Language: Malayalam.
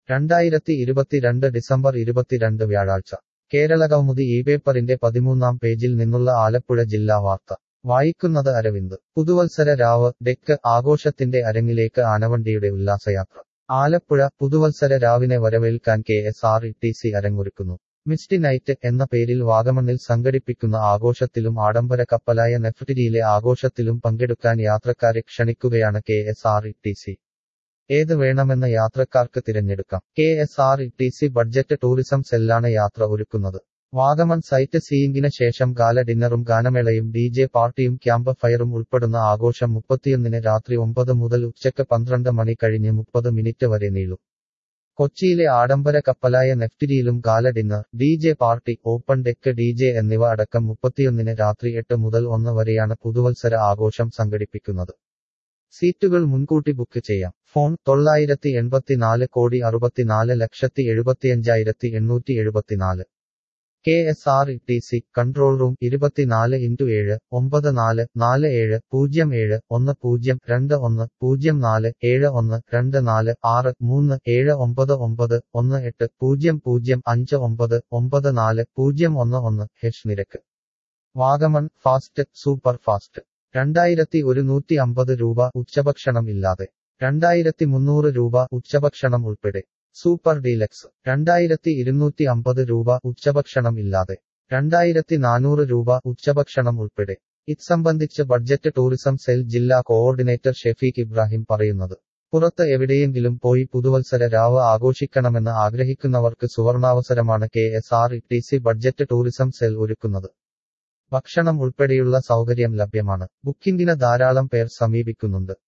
രണ്ടായിരത്തി ഇരുപത്തിരണ്ട് ഡിസംബർ ഇരുപത്തിരണ്ട് വ്യാഴാഴ്ച കേരള കൗമുദി ഈ പേപ്പറിന്റെ പതിമൂന്നാം പേജിൽ നിന്നുള്ള ആലപ്പുഴ ജില്ലാ വാർത്ത വായിക്കുന്നത് അരവിന്ദ് പുതുവത്സര രാവ് ഡെക്ക് ആഘോഷത്തിന്റെ അരങ്ങിലേക്ക് ആനവണ്ടിയുടെ ഉല്ലാസയാത്ര ആലപ്പുഴ പുതുവത്സര രാവിനെ വരവേൽക്കാൻ K S R T C സി അരങ്ങൊരുക്കുന്നു മിസ്റ്റി നൈറ്റ് എന്ന പേരിൽ വാഗമണ്ണിൽ സംഘടിപ്പിക്കുന്ന ആഘോഷത്തിലും ആഡംബര കപ്പലായ നെഫ്റ്റിരിയിലെ ആഘോഷത്തിലും പങ്കെടുക്കാൻ യാത്രക്കാരെ ക്ഷണിക്കുകയാണ് K S R T C C ഏത് വേണമെന്ന യാത്രക്കാർക്ക് തിരഞ്ഞെടുക്കാം K S R T C C budget tourism സെല്ലാണ് യാത്ര ഒരുക്കുന്നത് വാഗമൺ സൈറ്റ് സീയിങ്ങിന് ശേഷം ഗാല ഡിന്നറും ഗാനമേളയും ഡി ജെ പാർട്ടിയും ക്യാമ്പ് ഫയറും ഉൾപ്പെടുന്ന ആഘോഷം മുപ്പത്തിയൊന്നിന് രാത്രി ഒമ്പത് മുതൽ ഉച്ചയ്ക്ക് പന്ത്രണ്ട് മണി കഴിഞ്ഞ് മുപ്പത് മിനിറ്റ് വരെ നീളും കൊച്ചിയിലെ ആഡംബര കപ്പലായ നെഫ്റ്റിരിയിലും gala dinner D J party open deck D J എന്നിവ അടക്കം മുപ്പത്തിയൊന്നിന് രാത്രി എട്ട് മുതൽ ഒന്ന് വരെയാണ് പുതുവത്സര ആഘോഷം സംഘടിപ്പിക്കുന്നത് സീറ്റുകൾ മുൻകൂട്ടി ബുക്ക് ചെയ്യാം ഫോൺ തൊള്ളായിരത്തി എൺപത്തിനാല് കോടി അറുപത്തിനാല് ലക്ഷത്തി എഴുപത്തിയഞ്ചായിരത്തി എണ്ണൂറ്റി എഴുപത്തിനാല് K S R T C C control room ഇരുപത്തിനാല് ഇൻറ്റു ഏഴ് ഒമ്പത് നാല് നാല് ഏഴ് പൂജ്യം ഏഴ് ഒന്ന് പൂജ്യം രണ്ട് ഒന്ന് പൂജ്യം നാല് ഏഴ് ഒന്ന് രണ്ട് നാല് ആറ് മൂന്ന് ഏഴ് ഒമ്പത് ഒമ്പത് ഒന്ന് എട്ട് പൂജ്യം പൂജ്യം അഞ്ച് ഒമ്പത് ഒമ്പത് നാല് പൂജ്യം ഒന്ന് ഒന്ന് ഹെഷ് നിരക്ക് വാഗമൺ ഫാസ്റ്റ് സൂപ്പർ ഫാസ്റ്റ് രണ്ടായിരത്തി ഒരുന്നൂറ്റി അമ്പത് രൂപ ഉച്ചഭക്ഷണം ഇല്ലാതെ രണ്ടായിരത്തി മുന്നൂറ് രൂപ ഉച്ചഭക്ഷണം ഉൾപ്പെടെ സൂപ്പർ ഡീലക്സ് രണ്ടായിരത്തി ഇരുന്നൂറ്റി അമ്പത് രൂപ ഉച്ചഭക്ഷണം ഇല്ലാതെ രണ്ടായിരത്തി നാനൂറ് രൂപ ഉച്ചഭക്ഷണം ഉൾപ്പെടെ ഇത് സംബന്ധിച്ച് ബഡ്ജറ്റ് ടൂറിസം സെൽ ജില്ലാ കോഓർഡിനേറ്റർ ഷെഫീഖ് ഇബ്രാഹിം പറയുന്നത് പുറത്ത് എവിടെയെങ്കിലും പോയി പുതുവത്സര രാവ് ആഘോഷിക്കണമെന്ന് ആഗ്രഹിക്കുന്നവർക്ക് സുവർണാവസരമാണ് K S R T C C budget tourism cell ഒരുക്കുന്നത് ഭക്ഷണം ഉൾപ്പെടെയുള്ള സൗകര്യം ലഭ്യമാണ് ബുക്കിംഗിന് ധാരാളം പേർ സമീപിക്കുന്നുണ്ട്